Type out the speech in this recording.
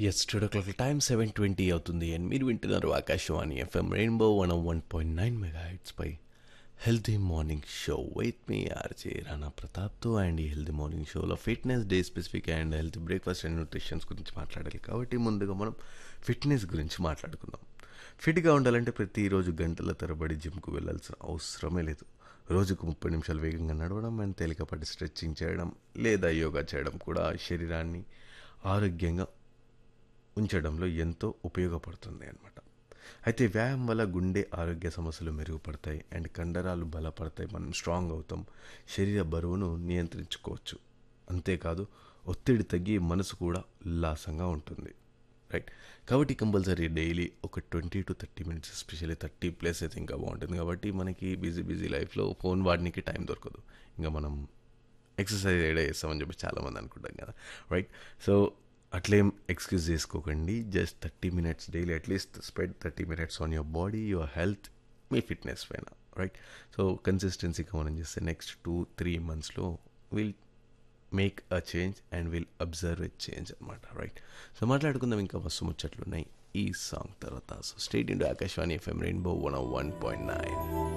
yes studio clock time seven twenty అవుతుంది and మీరు వింటున్నారు Akashvani FM rainbow one one point nine mega పై healthy morning show with me RJ Rana ప్రతాప్తో and ఈ healthy morning షోలో fitness day specific and health breakfast and nutritions గురించి మాట్లాడాలి కాబట్టి ముందుగా మనం ఫిట్నెస్ గురించి మాట్లాడుకుందాం ఫిట్గా ఉండాలంటే ప్రతిరోజు గంటల తరబడి జిమ్కు వెళ్ళాల్సిన అవసరమే లేదు రోజుకు ముప్పై నిమిషాలు వేగంగా నడవడం అండ్ తేలికపాటి స్ట్రెచ్చింగ్ చేయడం లేదా యోగా చేయడం కూడా శరీరాన్ని ఆరోగ్యంగా ఉంచడంలో ఎంతో ఉపయోగపడుతుంది అనమాట అయితే వ్యాయామం వల్ల గుండె ఆరోగ్య సమస్యలు మెరుగుపడతాయి అండ్ కండరాలు బలపడతాయి మనం స్ట్రాంగ్ అవుతాం శరీర బరువును నియంత్రించుకోవచ్చు అంతేకాదు ఒత్తిడి తగ్గి మనసు కూడా ఉల్లాసంగా ఉంటుంది రైట్ కాబట్టి కంపల్సరీ డైలీ ఒక twenty to thirty minutes especially thirty plus అయితే ఇంకా బాగుంటుంది కాబట్టి మనకి బిజీ బిజీ లైఫ్లో ఫోన్ వాడడానికి టైం దొరకదు ఇంకా మనం ఎక్సర్సైజ్ ఏడా చేస్తామని చెప్పి చాలామంది అనుకుంటాం కదా రైట్ సో అట్లేం ఎక్స్క్యూజ్ చేసుకోకండి just thirty minutes daily atleast spend thirty minutes on your body your health మీ ఫిట్నెస్ పైన రైట్ సో కన్సిస్టెన్సీగా మనం చేస్తే నెక్స్ట్ టూ త్రీ మంత్స్లో will make a change and will observe a change అనమాట right so మాట్లాడుకుందాం ఇంకా మస్తు ముచ్చట్లు ఉన్నాయి ఈ సాంగ్ తర్వాత so state into Akashvani FM rainbow one one point nine